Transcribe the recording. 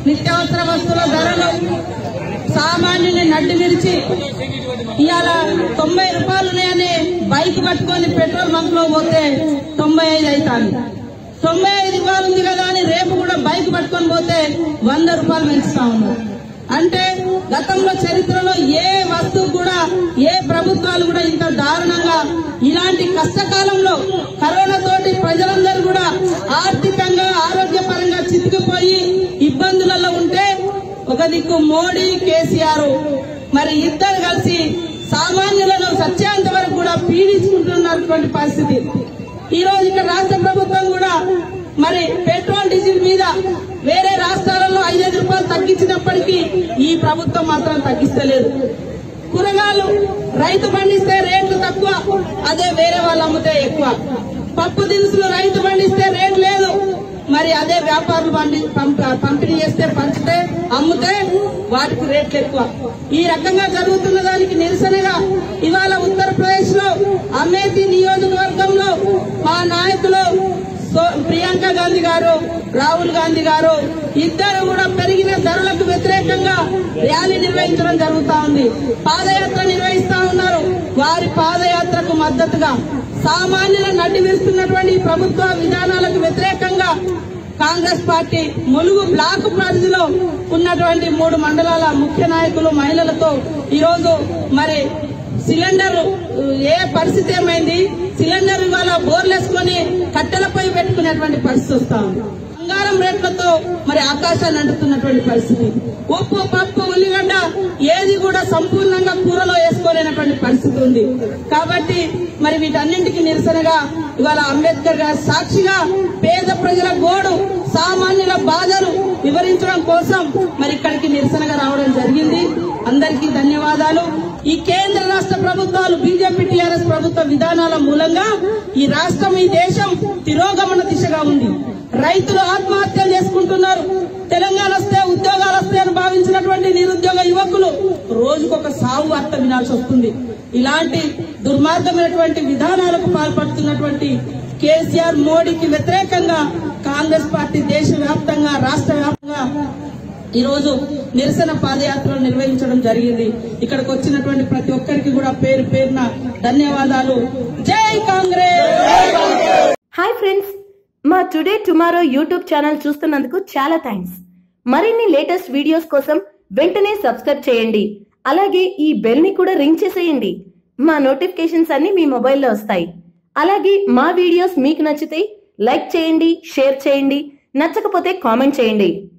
నిత్యావసర వస్తువుల ధరలు సామాన్యుని నడ్డి విరిచి ఇవాళ తొంభై రూపాయలు ఉన్నాయని బైక్ పట్టుకొని పెట్రోల్ బంక్ లో పోతే తొంభై ఐదు అవుతాను తొంభై ఐదు రూపాయలు ఉంది కదా అని రేపు కూడా బైక్ పట్టుకొని పోతే వంద రూపాయలు పెంచుతా ఉన్నారు అంటే గతంలో చరిత్రలో ఏ వస్తువు కూడా ఏ ప్రభుత్వాలు కూడా ఇంత దారుణంగా ఇలాంటి కష్టకాలంలో కరోనా తోటి ప్రజలందరూ కూడా ఆర్థికంగా ఆరోగ్యపరంగా చితికిపోయి ఇబ్బందులలో ఉంటే ఒక దిక్కు మోడీ కేసీఆర్ మరి ఇద్దరు కలిసి సామాన్యులను సత్యాంత వరకు కూడా పీడించుకుంటున్నటువంటి పరిస్థితి ఈ రోజు ఇక్కడ రాష్ట్ర ప్రభుత్వం కూడా మరి పెట్రోల్ డీజిల్ మీద వేరే రాష్ట్రాలలో ఐదైదు రూపాయలు తగ్గించినప్పటికీ ఈ ప్రభుత్వం మాత్రం తగ్గిస్తలేదు కూరగాయలు రైతు పండిస్తే రేట్లు తక్కువ అదే వేరే వాళ్ళు అమ్మితే ఎక్కువ పప్పు దినుసులు రైతు పండిస్తే రేట్ లేదు మరి అదే వ్యాపారులు పండి పంప- పంపిణీ చేస్తే పంచితే అమ్మితే వాటికి రేట్లు ఎక్కువ ఈ రకంగా జరుగుతున్న దానికి నిరసనగా ఇవాళ ఉత్తరప్రదేశ్ లో అమేథీ నియోజకవర్గంలో మా నాయకులు సో- ప్రియాంక గాంధీ గారు రాహుల్ గాంధీ గారు ఇద్దరు కూడా పెరిగిన ధరలకు వ్యతిరేకంగా ర్యాలీ నిర్వహించడం జరుగుతా ఉంది పాదయాత్ర నిర్వహిస్తా ఉన్నారు వారి పాదయాత్రకు మద్దతుగా సామాన్యుల నడ్డి విరుస్తున్నటువంటి ఈ ప్రభుత్వ విధానాలకు వ్యతిరేకంగా కాంగ్రెస్ పార్టీ ములుగు బ్లాక్ పరిధిలో ఉన్నటువంటి మూడు మండలాల ముఖ్య నాయకులు మహిళలతో ఈరోజు మరి సిలిండర్ ఏ పరిస్థితి ఏమైంది సిలిండర్ ఇవాళ బోర్లేసుకొని కట్టెలపై పెట్టుకునేటువంటి పరిస్థితి వస్తా ఉంది బంగారం రేట్లతో మరి ఆకాశాన్ని అంటుతున్నటువంటి పరిస్థితి ఉప్పు పప్పు ఉల్లిగడ్డ ఏది కూడా సంపూర్ణంగా కూరలో వేసుకోలేనటువంటి పరిస్థితి ఉంది కాబట్టి మరి వీటన్నింటికి నిరసనగా ఇవాళ అంబేద్కర్ గారి సాక్షిగా పేద ప్రజల గోడు సామాన్యుల బాధలు వివరించడం కోసం మరి ఇక్కడికి నిరసనగా రావడం జరిగింది అందరికీ ధన్యవాదాలు ఈ కేంద్ర రాష్ట్ర ప్రభుత్వాలు బీజేపీ టీఆర్ఎస్ ప్రభుత్వ విధానాల మూలంగా ఈ రాష్ట్రం ఈ దేశం తిరోగమన దిశగా ఉంది రైతులు ఆత్మహత్యలు చేసుకుంటున్నారు తెలంగాణ వస్తే ఉద్యోగాలు వస్తాయని భావించినటువంటి నిరుద్యోగ యువకులు రోజుకొక సాగు వార్త వినాల్సి వస్తుంది ఇలాంటి దుర్మార్గమైనటువంటి విధానాలకు పాల్పడుతున్నటువంటి కేసీఆర్ మోడీకి వ్యతిరేకంగా కాంగ్రెస్ పార్టీ దేశవ్యాప్తంగా రాష్ట్ర వ్యాప్తంగా ఈ రోజు నిరసన పాదయాత్రలు నిర్వహించడం జరిగింది ఇక్కడికి వచ్చినటువంటి ప్రతి ఒక్కరికి కూడా పేరు పేరున ధన్యవాదాలు జై కాంగ్రెస్ హాయ్ ఫ్రెండ్స్ మా టుడే టుమారో యూట్యూబ్ ఛానల్ చూస్తున్నందుకు చాలా థ్యాంక్స్ మరిన్ని లేటెస్ట్ వీడియోస్ కోసం వెంటనే సబ్స్క్రైబ్ చేయండి అలాగే ఈ బెల్ ని కూడా రింగ్ చేసేయండి మా నోటిఫికేషన్స్ అన్ని మీ మొబైల్లో వస్తాయి అలాగే మా వీడియోస్ మీకు నచ్చితే లైక్ చేయండి షేర్ చేయండి నచ్చకపోతే కామెంట్ చేయండి